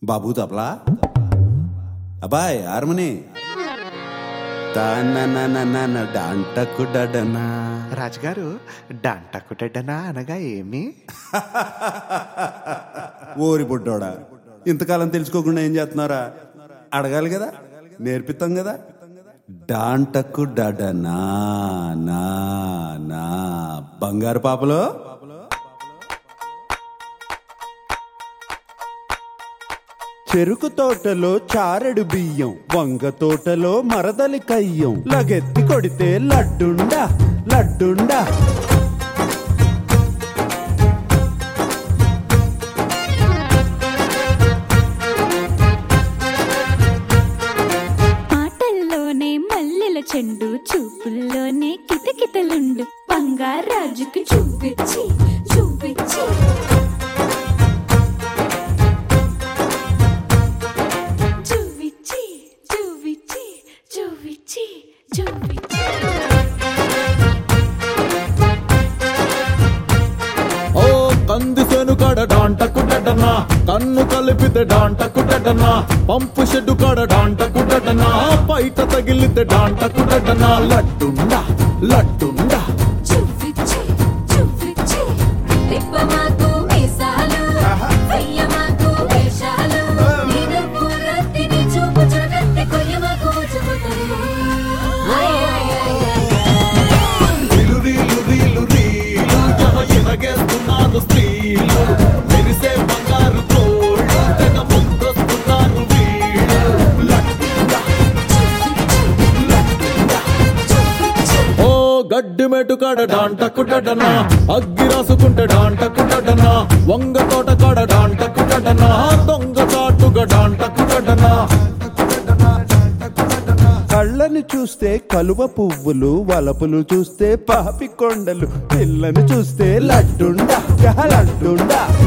బాబు తపలా అబ్బాయ్ హార్మోని డాంటకు డడనా రాజుగారు డంటకుటెడ్డనా అనగా ఏమి ఓరి బుడ్డోడా ఇంతకాలం తెలుసుకోకుండా ఏం చేస్తున్నారా అడగాలి కదా నేర్పిస్తాం కదా డాంటకు డడనా నా నా బంగారు పాపలో చెరుకు తోటలో చారెడు బియ్యం వంగ తోటలో మరదలి కయ్యం లగెత్తి కొడితే లడ్డుండా లడ్డుండా ఆటల్లోనే మల్లెల చెండు చూపుల్లోనే కితకితలుండు బంగారాజుకి చూపించి చూపించి చూపించి చూపించి చూపించి చూపించి ఓ కందిసేను కాడ డాంటకు డడనా కన్ను కలిపితే డాంటకు డడనా పంపు షెడ్డు కాడ డాంటకు డడనా బయట తగిలితే డాంటకు డడనా లడ్డుండా లడ్డుండా చూపించి చూపించి తిప్పమాకు మీసాలు వెయ్యమాకు వేషాలు నీదు పూరత్తిని చూపు చురగత్తి కొయ్యమాకు చూపుతారు రీలు రీలు రీలు రీలు జమ ఎరగేస్తున్నారు స్త్రీలు మెరిసే బంగారు తోళ్ళు తెగ ముందొస్తున్నారు వీళ్ళు లడ్డుండా ఓ గడ్డి మెటు కాడ డాంటకు డడనా అగ్గి రాసుకుంటే డాంటకు డడనా వంగ తోట కాడ డాంటకు డడనా దొంగ చాటుగా డాంటకు డడనా కళ్ళని చూస్తే కలువ పువ్వులు వలపులు చూస్తే పాపి కొండలు పిల్లని చూస్తే లడ్డుండా లడ్డుండా